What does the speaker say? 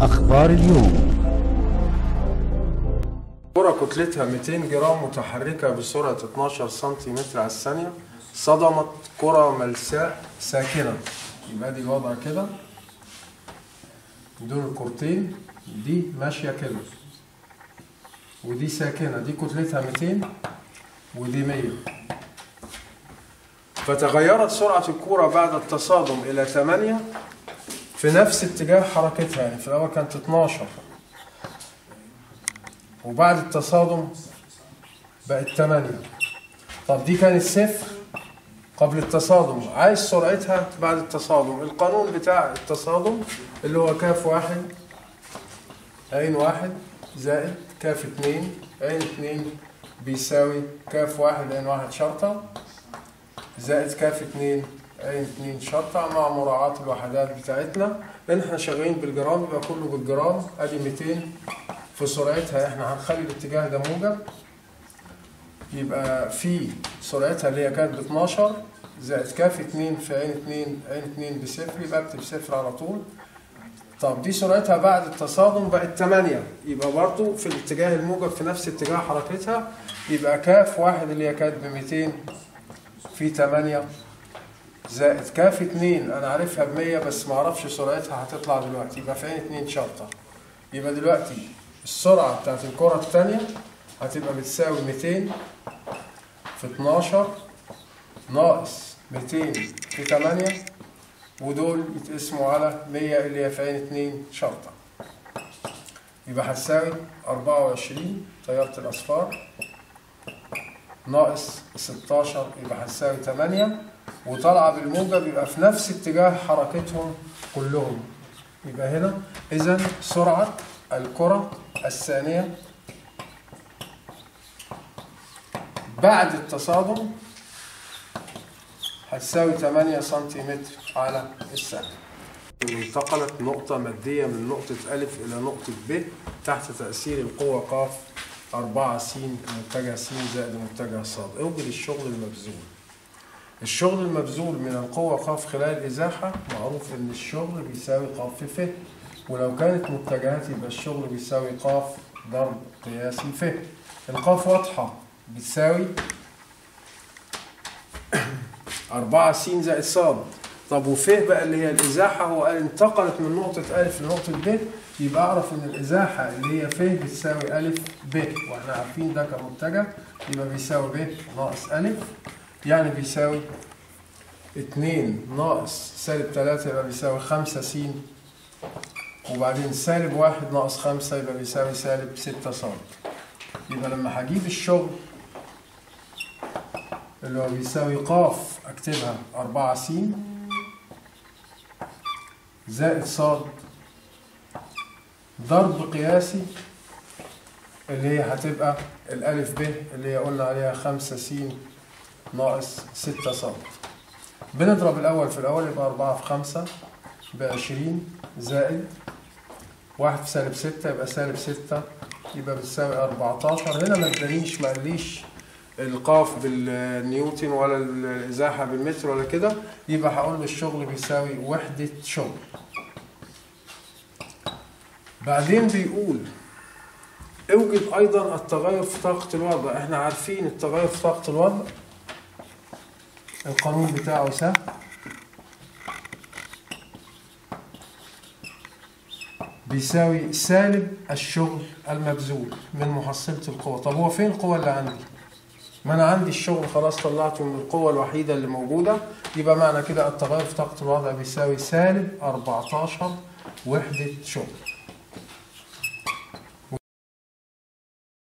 أخبار اليوم كرة كتلتها 200 جرام متحركة بسرعة 12 سنتيمتر على الثانية صدمت كرة ملساء ساكنة يبقى دي الوضع كده دول الكورتين دي ماشية كده ودي ساكنة دي كتلتها 200 ودي 100 فتغيرت سرعة الكرة بعد التصادم إلى 8 في نفس اتجاه حركتها يعني في الأول كانت 12 وبعد التصادم بقت 8 طب دي كانت صفر قبل التصادم عايز سرعتها بعد التصادم القانون بتاع التصادم اللي هو كاف واحد عين واحد زائد كاف اتنين عين اتنين بيساوي كاف واحد عين واحد شرطة زائد كاف اتنين عين اتنين شرطة مع مراعاة الوحدات بتاعتنا لأن احنا شغالين بالجرام يبقى كله بالجرام ادي 200 في سرعتها احنا هنخلي الاتجاه ده موجب يبقى في سرعتها اللي هي كانت ب 12 زائد كاف 2 في عين 2 عين 2 بصفر يبقى اكتب صفر على طول طب دي سرعتها بعد التصادم بقت 8 يبقى برضو في الاتجاه الموجب في نفس اتجاه حركتها يبقى كاف واحد اللي هي كانت ب 200 في 8 زائد كاف 2 انا عارفها ب 100 بس ما اعرفش سرعتها هتطلع دلوقتي يبقى في عين 2 شرطه يبقى دلوقتي السرعة بتاعت الكرة التانية هتبقى بتساوي 200 في 12 ناقص 200 في 8 ودول يتقسموا على 100 اللي هي في عين 2 شرطة يبقى هتساوي 24 طيارة الأصفار ناقص 16 يبقى هتساوي 8 وطالعة بالموجب يبقى في نفس اتجاه حركتهم كلهم يبقى هنا إذا سرعة الكرة الثانية بعد التصادم هتساوي 8 سنتيمتر على الثانية انتقلت نقطة مادية من نقطة ألف إلى نقطة ب تحت تأثير القوة ق 4 س متجه س زائد متجه ص اوجد الشغل المبذول الشغل المبذول من القوة ق خلال الإزاحة معروف إن الشغل بيساوي ق في ف ولو كانت متجهات يبقى الشغل بيساوي ق ضرب قياسي ف القاف واضحة بتساوي 4 س زائد ص طب وف بقى اللي هي الإزاحة هو قال انتقلت من نقطة أ لنقطة ب يبقى أعرف إن الإزاحة اللي هي ف بتساوي أ ب وإحنا عارفين ده كمتجه يبقى بيساوي ب ناقص أ يعني بيساوي 2 ناقص سالب 3 يبقى بيساوي 5 س وبعدين سالب واحد ناقص خمسة يبقى بيساوي سالب ستة صاد يبقى لما هجيب الشغل اللي هو بيساوي قاف اكتبها أربعة س زائد صاد ضرب قياسي اللي هي هتبقى الألف ب اللي هي قلنا عليها خمسة س ناقص ستة صاد بنضرب الأول في الأول يبقى أربعة في خمسة بعشرين زائد واحد في سالب ستة يبقى سالب ستة يبقى بتساوي أربعتاشر هنا ما ادانيش ما قاليش القاف بالنيوتن ولا الإزاحة بالمتر ولا كده يبقى هقول له الشغل بيساوي وحدة شغل بعدين بيقول اوجد أيضا التغير في طاقة الوضع احنا عارفين التغير في طاقة الوضع القانون بتاعه سهل بيساوي سالب الشغل المبذول من محصلة القوة طب هو فين القوة اللي عندي ما انا عندي الشغل خلاص طلعته من القوة الوحيدة اللي موجودة يبقى معنى كده التغير في طاقة الوضع بيساوي سالب 14 وحدة شغل